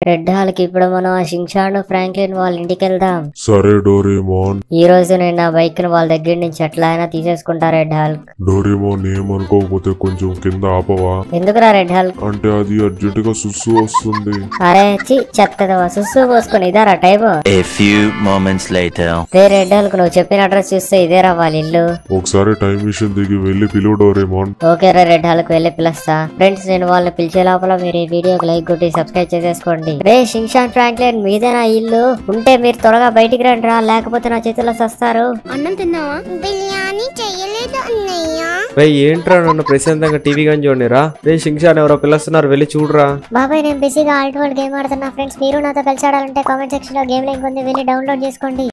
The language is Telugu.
రెడ్ హాల్ కి ఇప్పుడు మనం ఆ షింగ్షాన్ ఫ్రాంక్లిన్ వాళ్ళ ఇంటికి వెళ్దాం సరే డోరేమోన్ ఈ రోజు నేను నా బైక్ ని వాళ్ళ దగ్గర నుంచి ఎట్లా అయినా తీసేసుకుంటా రెడ్ హాల్ డోరేమోన్ ఏమనుకోకపోతే కొంచెం కింద ఆపవా ఎందుకురా రెడ్ హాల్ అంటే అది అర్జెంట్ గా సుస్సు వస్తుంది అరే చి చెత్తదవా సుస్సు పోసుకుని ఇదారా type A few moments later. రే రెడ్ హాల్ కు నువ్వు చెప్పిన అడ్రస్ చూస్తే ఇదేరా వాళ్ళ ఇల్లు ఒకసారి టైం మిషన్ దిగి వెళ్ళి పిలువు డోరేమోన్ ఓకే రా రెడ్ హాల్ కు వెళ్ళి పిలుస్తా ఫ్రెండ్స్ నేను వాళ్ళని పిలిచే లోపల మీరు ఈ వీడియోకి లైక్ కొట్టి సబ్స్క్రైబ్ చేసేసుకోండి రే షింగ్షాన్ ఫ్రాంక్లిన్ మీదే నా ఇల్లు ఉంటే మీరు త్వరగా బయటికి రండి రా లేకపోతే నా చేతిలో సస్తారు అన్నం తిన్నావా బిర్యానీ చెయ్యలేదు అన్నయ్య రే ఏంట్రా నన్ను ప్రశాంతంగా టీవీ కానీ చూడనిరా రే శింక్షాన్ ఎవరో పిలుస్తున్నారు వెళ్ళి చూడరా బాబాయ్ నేను బిజీగా ఆల్ట్ వరల్డ్ గేమ్ ఆడుతున్నా ఫ్రెండ్స్ మీరు నాతో కలిసి ఆడాలంటే కామెంట్ సెక్షన్ లో గేమ్ లింక్ ఉంది వెళ్ళి డౌన్లోడ్ చేసుకోండి